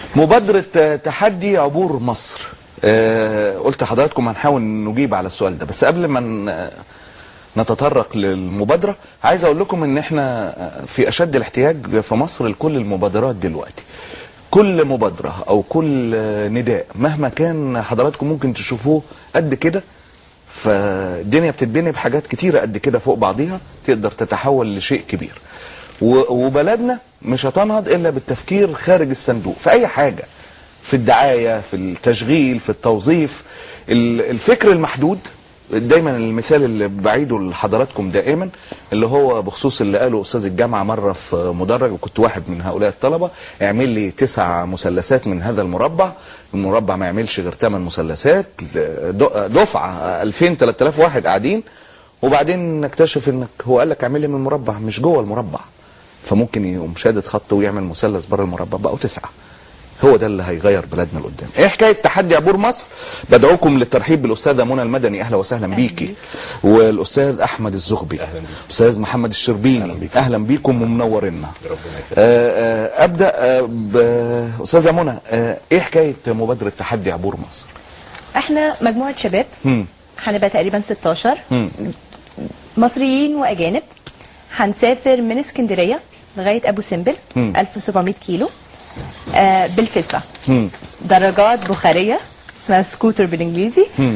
مبادرة تحدي عبور مصر آه، قلت لحضراتكم هنحاول نجيب على السؤال ده بس قبل ما ن- نتطرق للمبادرة عايز اقول لكم ان احنا في اشد الاحتياج في مصر لكل المبادرات دلوقتي كل مبادرة او كل نداء مهما كان حضراتكم ممكن تشوفوه قد كده فالدنيا بتتبني بحاجات كتيرة قد كده فوق بعضيها تقدر تتحول لشيء كبير و- وبلدنا مش هتنهض الا بالتفكير خارج الصندوق في اي حاجة في الدعاية في التشغيل في التوظيف ال- الفكر المحدود دايما المثال اللي بعيده لحضراتكم دائما اللي هو بخصوص اللي قاله استاذ الجامعه مره في مدرج وكنت واحد من هؤلاء الطلبه اعمل لي تسع مثلثات من هذا المربع المربع ما يعملش غير ثمان مثلثات د- دفعه 2000 3000 واحد قاعدين وبعدين نكتشف انك هو قال لك اعمل لي من المربع مش جوه المربع فممكن يقوم شادد خط ويعمل مثلث بره المربع بقوا تسعه هو ده اللي هيغير بلدنا لقدام ايه حكايه تحدي عبور مصر بدعوكم للترحيب بالاستاذه منى المدني اهلا وسهلا بيكي والاستاذ احمد الزغبي أهلا بيك. استاذ محمد الشربيني أهلا بيك. اهلا بيكم ومنورينا ربنا يخليك. آه، آه، ابدا آه، باستاذه منى آه، ايه حكايه مبادره تحدي عبور مصر احنا مجموعه شباب مم. هنبقى تقريبا 16 مم. مصريين واجانب هنسافر من اسكندريه لغايه ابو سمبل مم. 1700 كيلو آه بالفسبه مم. دراجات بخاريه اسمها سكوتر بالانجليزي مم.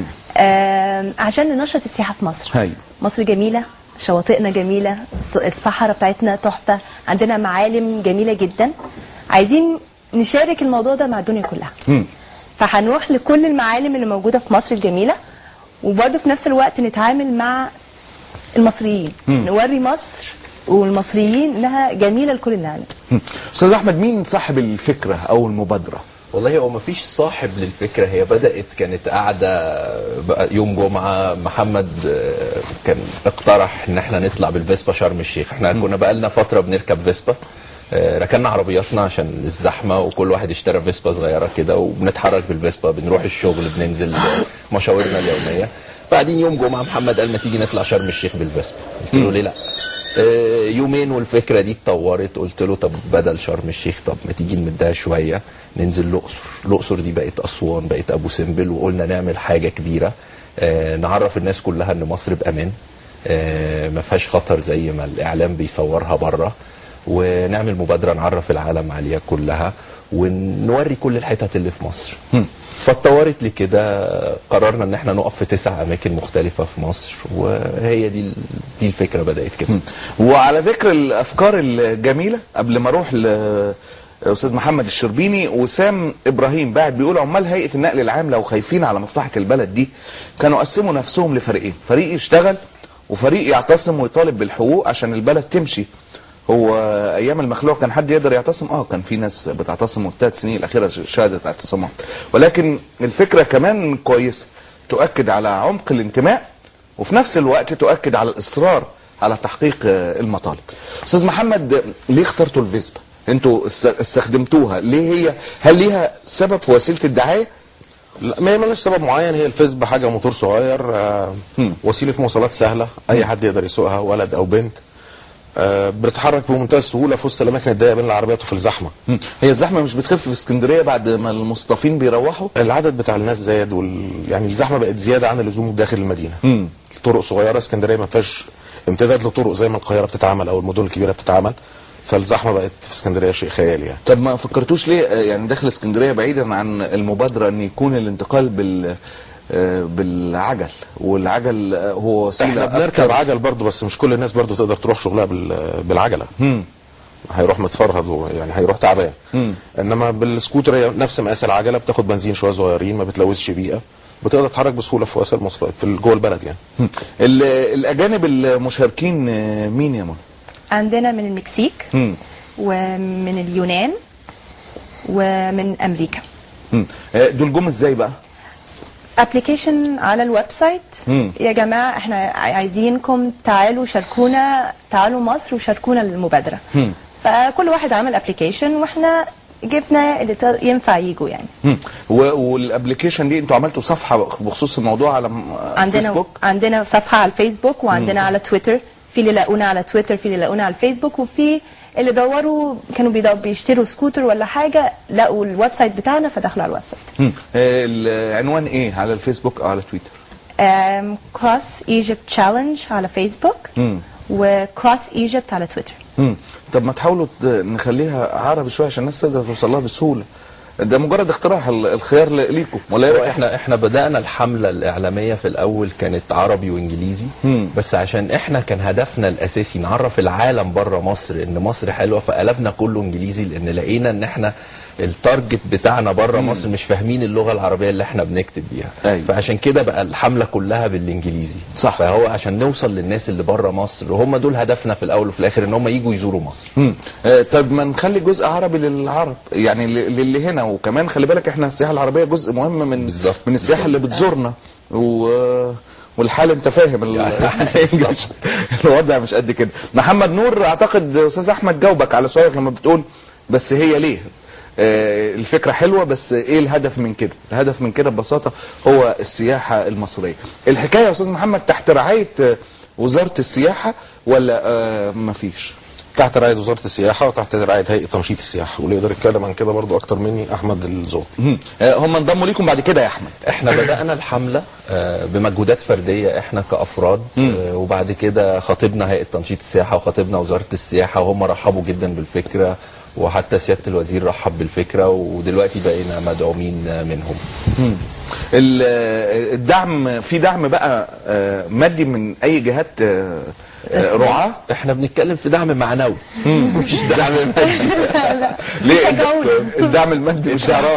آه عشان ننشط السياحه في مصر هاي. مصر جميله شواطئنا جميله الص- الصحراء بتاعتنا تحفه عندنا معالم جميله جدا عايزين نشارك الموضوع ده مع الدنيا كلها مم. فهنروح لكل المعالم اللي موجوده في مصر الجميله وبرضه في نفس الوقت نتعامل مع المصريين نوري مصر والمصريين انها جميله لكل اللي عنده مم. استاذ احمد مين صاحب الفكره او المبادره والله هو مفيش صاحب للفكره هي بدات كانت قاعده بقى يوم جمعه محمد آه، كان اقترح ان احنا نطلع بالفيسبا شرم الشيخ احنا كنا بقالنا فتره بنركب فيسبا آه، ركننا عربياتنا عشان الزحمه وكل واحد اشترى فيسبا صغيره كده وبنتحرك بالفيسبا بنروح الشغل بننزل آه، مشاورنا اليوميه بعدين يوم جمعه محمد قال ما تيجي نطلع شرم الشيخ بالفيسبا قلت له ليه لا آه، يومين والفكره دي اتطورت قلت له طب بدل شرم الشيخ طب ما تيجي نمدها شويه ننزل الاقصر الاقصر دي بقت اسوان بقت ابو سمبل وقلنا نعمل حاجه كبيره آه، نعرف الناس كلها ان مصر بامان آه، ما فيهاش خطر زي ما الاعلام بيصورها بره ونعمل مبادره نعرف العالم عليها كلها ونوري كل الحتت اللي في مصر فاتطورت لكده قررنا ان احنا نقف في تسع اماكن مختلفه في مصر وهي دي ال- دي الفكره بدات كده وعلى ذكر الافكار الجميله قبل ما اروح لاستاذ محمد الشربيني وسام ابراهيم بعد بيقول عمال هيئه النقل العام لو خايفين على مصلحه البلد دي كانوا قسموا نفسهم لفريقين فريق يشتغل وفريق يعتصم ويطالب بالحقوق عشان البلد تمشي هو ايام المخلوع كان حد يقدر يعتصم اه كان في ناس بتعتصم والثلاث سنين الاخيره شهدت اعتصامات ولكن الفكره كمان كويسه تؤكد على عمق الانتماء وفي نفس الوقت تؤكد على الاصرار على تحقيق آه، المطالب استاذ محمد آه، ليه اخترتوا الفيسبا انتوا است- استخدمتوها ليه هي هل ليها سبب في وسيله الدعايه لا ما مالهاش سبب معين هي الفيسبا حاجه موتور صغير آه وسيله مواصلات سهله اي حد يقدر يسوقها ولد او بنت آه بنتحرك بمنتهى السهوله في وسط الاماكن الضيقه بين العربيات وفي الزحمه مم. هي الزحمه مش بتخف في اسكندريه بعد ما المصطفين بيروحوا العدد بتاع الناس زاد وال... يعني الزحمه بقت زياده عن اللزوم داخل المدينه مم. طرق صغيره اسكندريه ما فيهاش امتداد لطرق زي ما القاهره بتتعمل او المدن الكبيره بتتعمل فالزحمه بقت في اسكندريه شيء خيالي يعني طب ما فكرتوش ليه آه، يعني داخل اسكندريه بعيدا عن المبادره ان يكون الانتقال بال آه، بالعجل والعجل آه، هو وسيله احنا بنركب عجل برضه بس مش كل الناس برضه تقدر تروح شغلها بال... بالعجله مم. هيروح متفرهد و- يعني هيروح تعبان انما بالسكوتر هي نفس مقاس العجله بتاخد بنزين شويه صغيرين ما بتلوثش بيئه بتقدر تتحرك بسهوله في وسائل المواصلات في جوه البلد يعني مم. ال- الاجانب المشاركين آه، مين يا منى؟ عندنا من المكسيك مم. ومن اليونان ومن امريكا مم. آه، دول جم ازاي بقى؟ ابلكيشن على الويب سايت مم. يا جماعه احنا عايزينكم تعالوا شاركونا تعالوا مصر وشاركونا المبادره مم. فكل واحد عمل ابلكيشن واحنا جبنا اللي ت- ينفع يجوا يعني مم. و- والابلكيشن دي انتوا عملتوا صفحه بخصوص الموضوع على م- عندنا فيسبوك؟ عندنا صفحه على الفيسبوك وعندنا على تويتر في اللي لاقونا على تويتر في اللي لاقونا على الفيسبوك وفي اللي دوروا كانوا بيدو- بيشتروا سكوتر ولا حاجه لقوا الويب سايت بتاعنا فدخلوا على الويب سايت مم. آه، العنوان ايه على الفيسبوك او على تويتر كروس ايجيبت تشالنج على فيسبوك مم. وكروس ايجيبت على تويتر مم. طب ما تحاولوا ت- نخليها عربي شويه عشان الناس تقدر توصل لها بسهوله ده مجرد اقتراح ال- الخيار ل- ليكم ولا ايه هو رأيك؟ احنا احنا بدانا الحمله الاعلاميه في الاول كانت عربي وانجليزي مم. بس عشان احنا كان هدفنا الاساسي نعرف العالم بره مصر ان مصر حلوه فقلبنا كله انجليزي لان لقينا ان احنا التارجت بتاعنا بره مصر مش فاهمين اللغه العربيه اللي احنا بنكتب بيها أيوة. فعشان كده بقى الحمله كلها بالانجليزي صح. فهو عشان نوصل للناس اللي بره مصر هم دول هدفنا في الاول وفي الاخر ان هم يجوا يزوروا مصر مم. آه، طب ما نخلي جزء عربي للعرب يعني ل- للي هنا وكمان خلي بالك احنا السياحه العربيه جزء مهم من بالظبط. من السياحه اللي بتزورنا و والحال انت فاهم ال- الإنجليش. الوضع مش قد كده محمد نور اعتقد استاذ احمد جاوبك على سؤالك لما بتقول بس هي ليه آه، الفكرة حلوة بس ايه الهدف من كده الهدف من كده ببساطة هو السياحة المصرية الحكاية يا استاذ محمد تحت رعاية آه، وزارة السياحة ولا آه مفيش تحت رعايه وزاره السياحه وتحت رعايه هيئه تنشيط السياحه واللي يقدر يتكلم عن كده برضو اكتر مني احمد الزور مم. آه، هم انضموا ليكم بعد كده يا احمد احنا بدأنا الحملة آه، بمجهودات فردية احنا كأفراد آه، وبعد كده خاطبنا هيئة تنشيط السياحة وخاطبنا وزارة السياحة وهم رحبوا جدا بالفكرة وحتى سيادة الوزير رحب بالفكرة ودلوقتي بقينا مدعومين آه، منهم ال- آه، الدعم في دعم بقى آه، مادي من اي جهات آه، آه، رعاة احنا بنتكلم في دعم معنوي مش دعم مادي ليه بيشجعونا. الدعم المادي مش دعم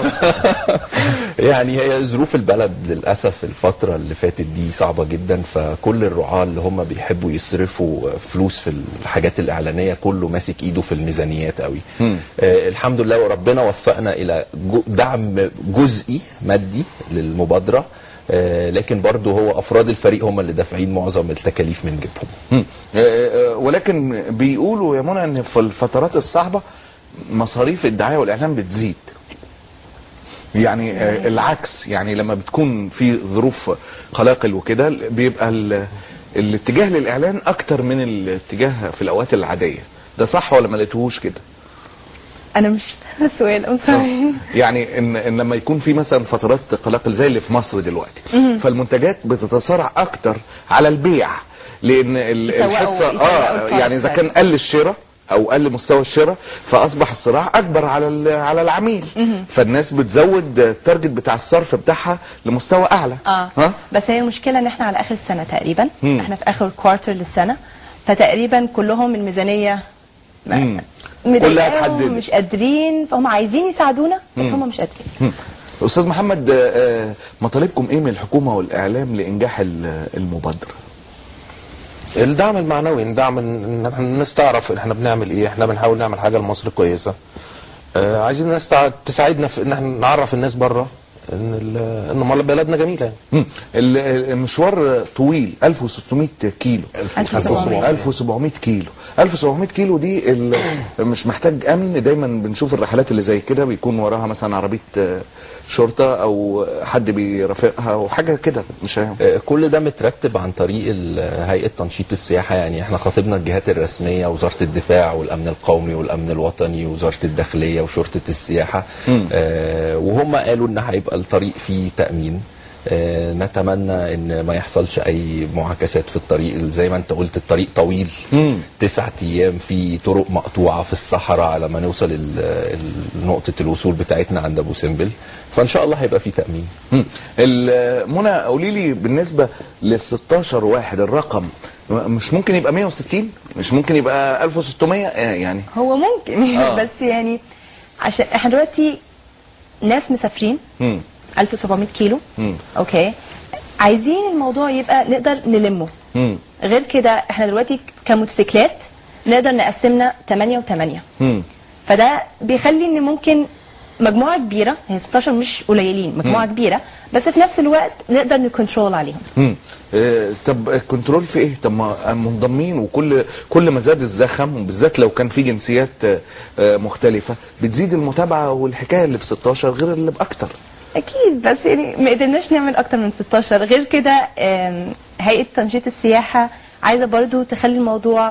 يعني هي ظروف البلد للاسف الفتره اللي فاتت دي صعبه جدا فكل الرعاه اللي هم بيحبوا يصرفوا فلوس في الحاجات الاعلانيه كله ماسك ايده في الميزانيات قوي آه الحمد لله وربنا وفقنا الى جو- دعم جزئي مادي للمبادره آه لكن برضه هو افراد الفريق هم اللي دافعين معظم التكاليف من جيبهم مم. آه، آه، ولكن بيقولوا يا منى ان في الفترات الصعبه مصاريف الدعايه والاعلام بتزيد يعني آه، العكس يعني لما بتكون في ظروف قلاقل وكده بيبقى ال- الاتجاه للاعلان اكتر من الاتجاه في الاوقات العاديه ده صح ولا ما لقيتوهوش كده انا مش فاهمه السؤال I'm sorry. يعني ان ان لما يكون في مثلا فترات قلاقل زي اللي في مصر دلوقتي فالمنتجات بتتسارع اكتر على البيع لان ال- يسوقوا- الحصه يسوقوا اه البرودكت يعني اذا كان قل الشراء او قل مستوى الشراء فاصبح الصراع اكبر على ال- على العميل فالناس بتزود التارجت بتاع الصرف بتاعها لمستوى اعلى اه ها بس هي المشكله ان احنا على اخر السنه تقريبا مم. احنا في اخر كوارتر للسنه فتقريبا كلهم الميزانيه مم. مضايقاهم، كلها اتحددت. مش قادرين فهم عايزين يساعدونا بس هم مش قادرين مم. استاذ محمد آه، آه، مطالبكم ايه من الحكومه والاعلام لانجاح ال- المبادره الدعم المعنوي الدعم ان إن إحنا الناس تعرف ان احنا بنعمل ايه احنا بنحاول نعمل حاجه لمصر كويسه آه عايزين الناس تع- تساعدنا في ان احنا نعرف الناس بره ان ال- ان مال- بلدنا جميله يعني مم. ال- المشوار طويل 1600 كيلو 1700. 1700 كيلو 1700 كيلو دي ال- مش محتاج امن دايما بنشوف الرحلات اللي زي كده بيكون وراها مثلا عربيه آه، شرطه او حد بيرافقها وحاجه كده مش فاهم آه، كل ده مترتب عن طريق ال- هيئه تنشيط السياحه يعني احنا خاطبنا الجهات الرسميه وزاره الدفاع والامن القومي والامن الوطني وزاره الداخليه وشرطه السياحه آه وهم قالوا ان هيبقى الطريق فيه تامين آه نتمنى ان ما يحصلش اي معاكسات في الطريق زي ما انت قلت الطريق طويل تسعة ايام في طرق مقطوعه في الصحراء على ما نوصل ال- ال- نقطه الوصول بتاعتنا عند ابو سمبل فان شاء الله هيبقى في تامين مم. ال- منى قولي لي بالنسبه لل 16 واحد الرقم مش ممكن يبقى 160 مش ممكن يبقى 1600 آه، يعني هو ممكن آه. بس يعني عشان احنا دلوقتي ناس مسافرين مم. 1700 كيلو مم. اوكي عايزين الموضوع يبقى نقدر نلمه مم. غير كده احنا دلوقتي كموتوسيكلات نقدر نقسمنا 8 و8 مم. فده بيخلي ان ممكن مجموعه كبيره هي 16 مش قليلين مجموعه كبيره بس في نفس الوقت نقدر نكنترول عليهم مم. آه، طب الكنترول في ايه؟ طب ما منضمين وكل كل ما زاد الزخم وبالذات لو كان في جنسيات آه، آه، مختلفه بتزيد المتابعه والحكايه اللي ب 16 غير اللي باكتر. اكيد بس يعني ما قدرناش نعمل اكتر من 16 غير كده آم، هيئه تنشيط السياحه عايزه برضو تخلي الموضوع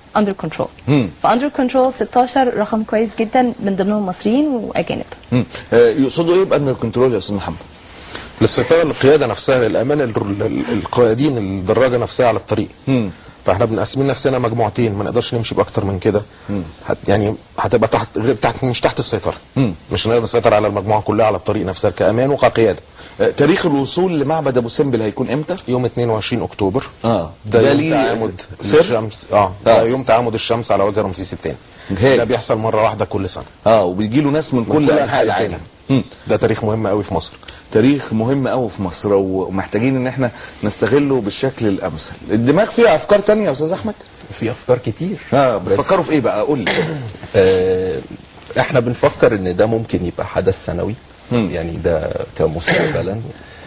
اندر كنترول مم. فاندر كنترول 16 رقم كويس جدا من ضمنهم مصريين واجانب مم. آه، يقصدوا ايه باندر كنترول يا استاذ محمد؟ للسيطره للقياده نفسها للامان ال- ال- القائدين الدراجه نفسها على الطريق مم. فاحنا بنقسمين نفسنا مجموعتين ما نقدرش نمشي باكتر من كده هت يعني هتبقى تحت غير تحت مش تحت السيطره مم. مش هنقدر نسيطر على المجموعه كلها على الطريق نفسها كامان وكقياده آه، تاريخ الوصول لمعبد ابو سمبل هيكون امتى؟ يوم 22 اكتوبر اه ده, ده يوم ليه تعامد سر؟ الشمس اه آه. ده يوم تعامد الشمس على وجه رمسيس الثاني هايل. ده بيحصل مره واحده كل سنه اه وبيجي له ناس من كل انحاء العالم مم. ده تاريخ مهم قوي في مصر تاريخ مهم قوي في مصر ومحتاجين ان احنا نستغله بالشكل الامثل الدماغ فيها افكار تانية يا استاذ احمد في افكار كتير اه بس- بتفكروا في ايه بقى قول لي آه، احنا بنفكر ان ده ممكن يبقى حدث سنوي مم. يعني ده كمستقبلا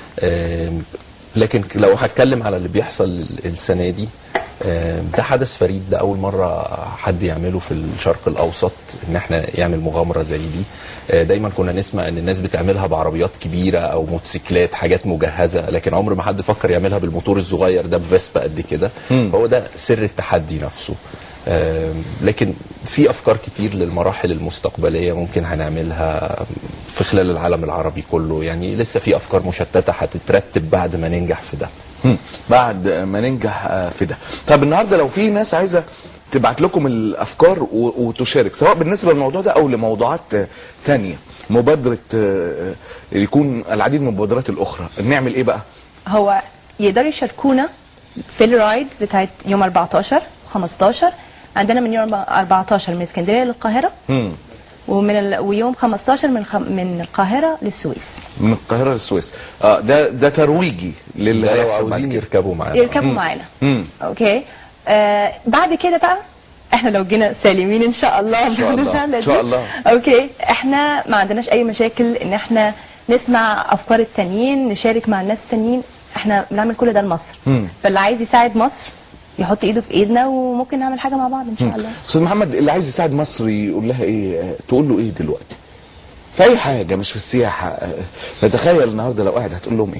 آم، لكن لو هتكلم على اللي بيحصل السنه دي آم، ده حدث فريد ده اول مره حد يعمله في الشرق الاوسط ان احنا يعمل مغامره زي دي آه، دايما كنا نسمع ان الناس بتعملها بعربيات كبيره او موتوسيكلات حاجات مجهزه لكن عمر ما حد فكر يعملها بالموتور الصغير ده بفيسبا قد كده فهو ده سر التحدي نفسه آم، لكن في افكار كتير للمراحل المستقبليه ممكن هنعملها في خلال العالم العربي كله يعني لسه في افكار مشتته هتترتب بعد ما ننجح في ده مم. بعد ما ننجح آه، في ده طب النهارده لو في ناس عايزه تبعت لكم الافكار و- وتشارك سواء بالنسبه للموضوع ده او لموضوعات آه، تانية مبادره آه، آه، يكون العديد من المبادرات الاخرى نعمل ايه بقى هو يقدروا يشاركونا في الرايد بتاعت يوم 14 15 عندنا من يوم 14 من اسكندريه للقاهره مم. ومن ال... ويوم 15 من الخ... من القاهره للسويس من القاهره للسويس اه ده ده ترويجي للي ده لو هيحصل بعد عاوزين كده. يركبوا معانا يركبوا معانا مم. اوكي آه بعد كده بقى احنا لو جينا سالمين ان شاء الله إن شاء بعد الله. الرحلة إن شاء دي. الله. اوكي احنا ما عندناش اي مشاكل ان احنا نسمع افكار التانيين نشارك مع الناس التانيين احنا بنعمل كل ده لمصر مم. فاللي عايز يساعد مصر يحط ايده في ايدنا وممكن نعمل حاجه مع بعض ان شاء الله استاذ محمد اللي عايز يساعد مصر يقول لها ايه آه، تقول له ايه دلوقتي في اي حاجه مش في السياحه آه، نتخيل النهارده لو قاعد هتقول لهم ايه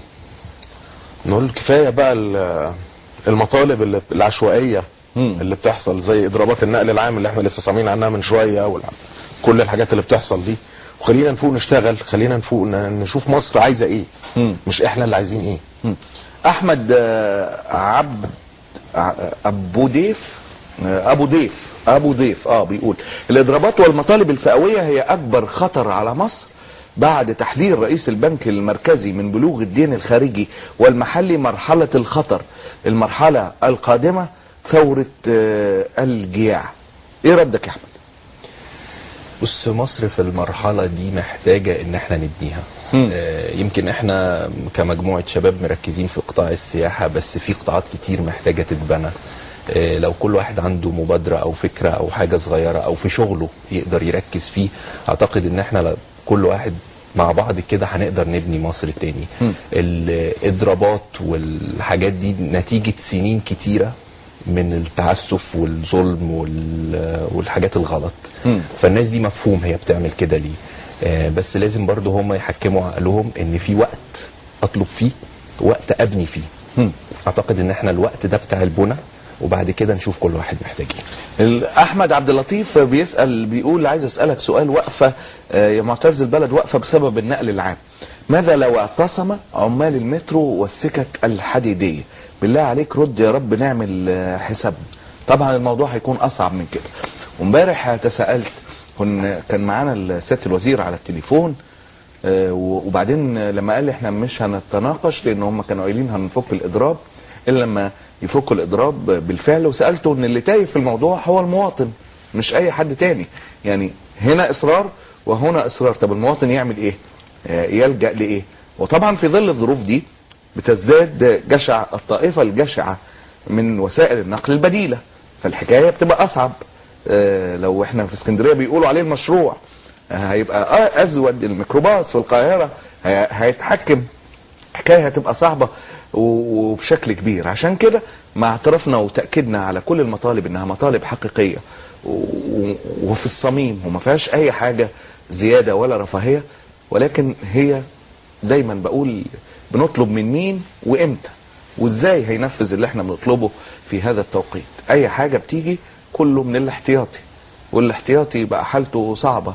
نقول كفايه بقى ال- المطالب اللي- العشوائيه مم. اللي بتحصل زي اضرابات النقل العام اللي احنا لسه سامعين عنها من شويه والع- كل الحاجات اللي بتحصل دي وخلينا نفوق نشتغل خلينا نفوق ن- نشوف مصر عايزه ايه مم. مش احنا اللي عايزين ايه مم. احمد آه، عبد ع- ابو ضيف آه، ابو ضيف ابو ضيف اه بيقول الاضرابات والمطالب الفئويه هي اكبر خطر على مصر بعد تحذير رئيس البنك المركزي من بلوغ الدين الخارجي والمحلي مرحله الخطر المرحله القادمه ثوره آه، الجياع ايه ردك يا احمد بص مصر في المرحلة دي محتاجة ان احنا نبنيها آه يمكن احنا كمجموعة شباب مركزين في قطاع السياحة بس في قطاعات كتير محتاجة تتبنى آه لو كل واحد عنده مبادرة او فكرة او حاجة صغيرة او في شغله يقدر يركز فيه اعتقد ان احنا ل- كل واحد مع بعض كده هنقدر نبني مصر تاني الاضرابات والحاجات دي نتيجة سنين كتيرة من التعسف والظلم وال- والحاجات الغلط فالناس دي مفهوم هي بتعمل كده ليه آه، بس لازم برضو هم يحكموا عقلهم ان في وقت اطلب فيه وقت ابني فيه اعتقد ان احنا الوقت ده بتاع البنى وبعد كده نشوف كل واحد محتاج ايه ال- احمد عبد اللطيف بيسال بيقول عايز اسالك سؤال واقفه آه، يا معتز البلد واقفه بسبب النقل العام ماذا لو اعتصم عمال المترو والسكك الحديديه بالله عليك رد يا رب نعمل آه، حساب طبعا الموضوع هيكون اصعب من كده وامبارح تساءلت كن كان معانا سياده الوزير على التليفون آه، وبعدين لما قال لي احنا مش هنتناقش لان هم كانوا قايلين هنفك الاضراب الا لما يفكوا الاضراب بالفعل وسالته ان اللي تايه في الموضوع هو المواطن مش اي حد تاني يعني هنا اصرار وهنا اصرار طب المواطن يعمل ايه آه، يلجا لايه وطبعا في ظل الظروف دي بتزداد جشع الطائفه الجشعه من وسائل النقل البديله فالحكايه بتبقى اصعب آه، لو احنا في اسكندريه بيقولوا عليه المشروع آه، هيبقى آه، ازود الميكروباص في القاهره هي- هيتحكم حكايه هتبقى صعبه و- وبشكل كبير عشان كده مع اعترافنا وتاكيدنا على كل المطالب انها مطالب حقيقيه و- وفي الصميم وما فيهاش اي حاجه زياده ولا رفاهيه ولكن هي دايما بقول بنطلب من مين وامتى وازاي هينفذ اللي احنا بنطلبه في هذا التوقيت اي حاجه بتيجي كله من الاحتياطي والاحتياطي بقى حالته صعبه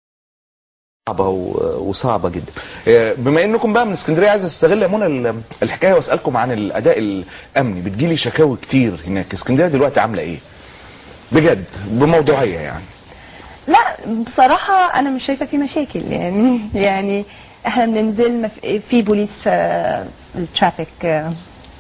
صعبه و- وصعبه جدا آه، بما انكم بقى من اسكندريه عايز استغل يا منى ال- الحكايه واسالكم عن الاداء الامني بتجيلي شكاوي كتير هناك اسكندريه دلوقتي عامله ايه بجد بموضوعيه يعني لا بصراحة أنا مش شايفة في مشاكل يعني يعني احنا بننزل مف- في بوليس في الترافيك آه،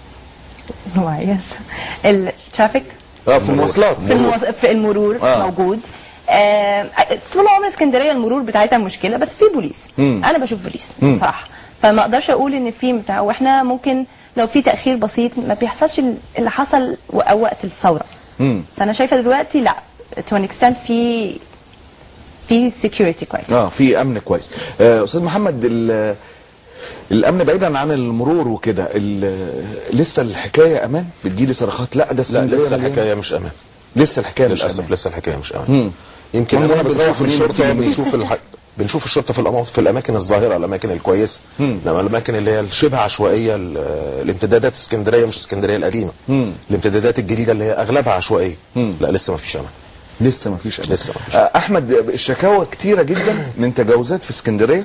هو عايز الترافيك اه في المواصلات في, الموز... في المرور آه. آه. موجود آه طول عمر اسكندريه المرور بتاعتها مشكله بس في بوليس مم. انا بشوف بوليس بصراحه فما اقدرش اقول ان في بتاع واحنا ممكن لو في تاخير بسيط ما بيحصلش اللي حصل و- او وقت الثوره مم. فانا شايفه دلوقتي لا تو ان اكستنت في في سكيورتي كويس اه في امن كويس آه، استاذ محمد ال- الامن بعيدا عن المرور وكده ال- لسه الحكايه امان بتجيلي صرخات لا ده لا اسكندريه لسه مليانة. الحكايه مش امان لسه الحكايه مش للاسف امان لسه الحكايه مش مم. امان يمكن مم. انا بتروح بنشوف منين الشرطه وبتيجي منين؟ بنشوف الح... بنشوف الشرطه في الأماكن في الاماكن الظاهره الاماكن الكويسه انما الاماكن اللي هي الشبه عشوائيه ال- الامتدادات اسكندريه مش اسكندريه القديمه مم. الامتدادات الجديده اللي هي اغلبها عشوائيه لا لسه ما فيش امان لسه ما فيش أمان. لسه مفيش. آه، احمد الشكاوى كتيره جدا من تجاوزات في اسكندريه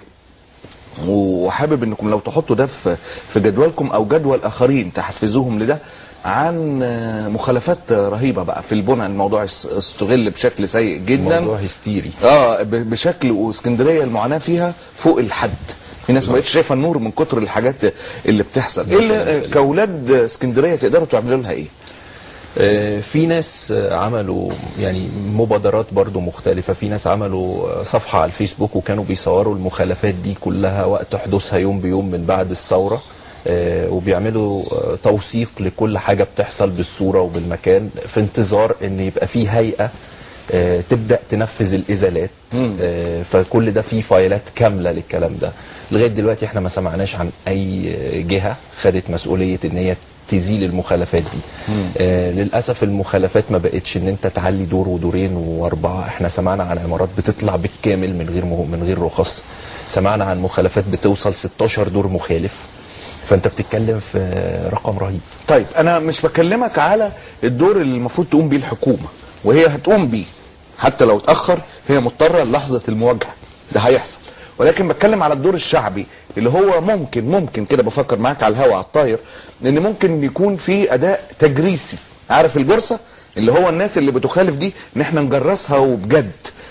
وحابب انكم لو تحطوا ده في في جدولكم او جدول اخرين تحفزوهم لده عن آه، مخالفات رهيبه بقى في البنى الموضوع اس- استغل بشكل سيء جدا موضوع هستيري اه ب- بشكل واسكندريه المعاناه فيها فوق الحد في ناس ما بقتش شايفه النور من كتر الحاجات اللي بتحصل ايه اللي كاولاد اسكندريه تقدروا تعملوا لها ايه آه، في ناس آه، عملوا يعني مبادرات برضو مختلفة في ناس عملوا آه، صفحة على الفيسبوك وكانوا بيصوروا المخالفات دي كلها وقت حدوثها يوم بيوم من بعد الثورة آه، وبيعملوا آه، توثيق لكل حاجة بتحصل بالصورة وبالمكان في انتظار ان يبقى في هيئة آه، تبدا تنفذ الازالات آه، فكل ده فيه فايلات كامله للكلام ده لغايه دلوقتي احنا ما سمعناش عن اي جهه خدت مسؤوليه ان هي تزيل المخالفات دي آه للاسف المخالفات ما بقتش ان انت تعلي دور ودورين واربعه احنا سمعنا عن عمارات بتطلع بالكامل من غير مه- من غير رخص سمعنا عن مخالفات بتوصل 16 دور مخالف فانت بتتكلم في رقم رهيب طيب انا مش بكلمك على الدور اللي المفروض تقوم بيه الحكومه وهي هتقوم بيه حتى لو اتاخر هي مضطره للحظه المواجهه ده هيحصل ولكن بتكلم على الدور الشعبي اللي هو ممكن ممكن كده بفكر معاك على الهوا على الطاير ان ممكن يكون في اداء تجريسي عارف الجرسه اللي هو الناس اللي بتخالف دي ان احنا نجرسها وبجد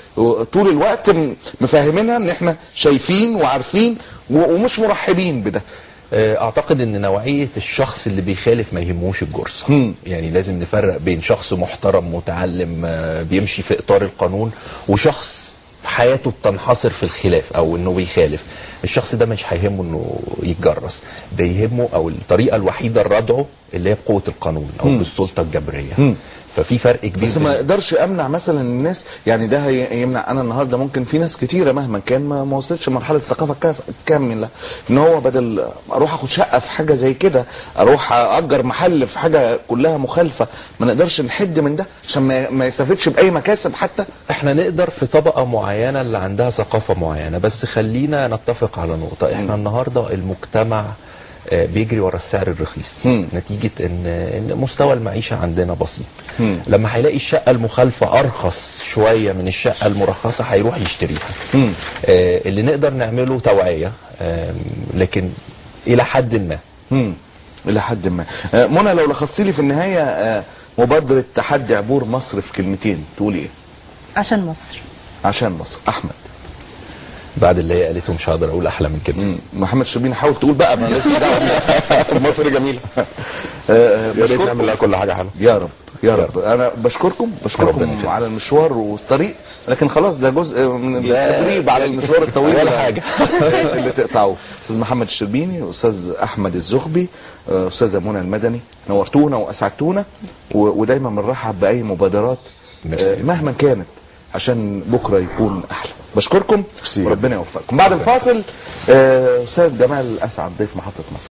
طول الوقت م- مفهمينها ان احنا شايفين وعارفين و- ومش مرحبين بده آه، اعتقد ان نوعيه الشخص اللي بيخالف ما يهموش الجرصه مم. يعني لازم نفرق بين شخص محترم متعلم آه، بيمشي في اطار القانون وشخص حياته بتنحصر في الخلاف او انه بيخالف الشخص ده مش هيهمه انه يتجرس ده يهمه او الطريقه الوحيده لردعه اللي هي بقوه القانون او بالسلطه الجبريه ففي فرق كبير بس بين- ما اقدرش امنع مثلا الناس يعني ده هي- يمنع انا النهارده ممكن في ناس كتيره مهما كان ما ما وصلتش لمرحله الثقافه الكاف- الكامله ان هو بدل اروح اخد شقه في حاجه زي كده اروح اجر محل في حاجه كلها مخالفه ما نقدرش نحد من ده عشان ما ما يستفدش باي مكاسب حتى احنا نقدر في طبقة معينة اللي عندها ثقافة معينة بس خلينا نتفق على نقطة احنا النهاردة المجتمع آه، بيجري ورا السعر الرخيص مم. نتيجة ان ان مستوى المعيشة عندنا بسيط مم. لما هيلاقي الشقة المخالفة ارخص شوية من الشقة المرخصة هيروح يشتريها مم. آه، اللي نقدر نعمله توعية آم، لكن الى حد ما امم الى حد ما آه، منى لو لخصتي لي في النهايه آه، مبادره تحدي عبور مصر في كلمتين تقولي ايه عشان مصر عشان مصر احمد بعد اللي هي قالته مش هقدر اقول احلى من كده مم. محمد شربين حاول تقول بقى ما لكش دعوه مصر جميله آه، يا ريت بشكركم. نعمل لها كل حاجه حلوه يا رب يا رب انا بشكركم ربنا بشكركم يخليك. على المشوار والطريق لكن خلاص ده جزء من لا. التدريب على المشوار الطويل ولا اللي- حاجة. اللي تقطعوه استاذ محمد الشربيني استاذ احمد الزغبي آه، استاذه منى المدني نورتونا واسعدتونا و- ودايما بنرحب باي مبادرات ميرسي. آه، مهما كانت عشان بكره يكون احلى بشكركم ميرسي. وربنا يوفقكم بعد الفاصل آه، استاذ جمال اسعد ضيف محطه مصر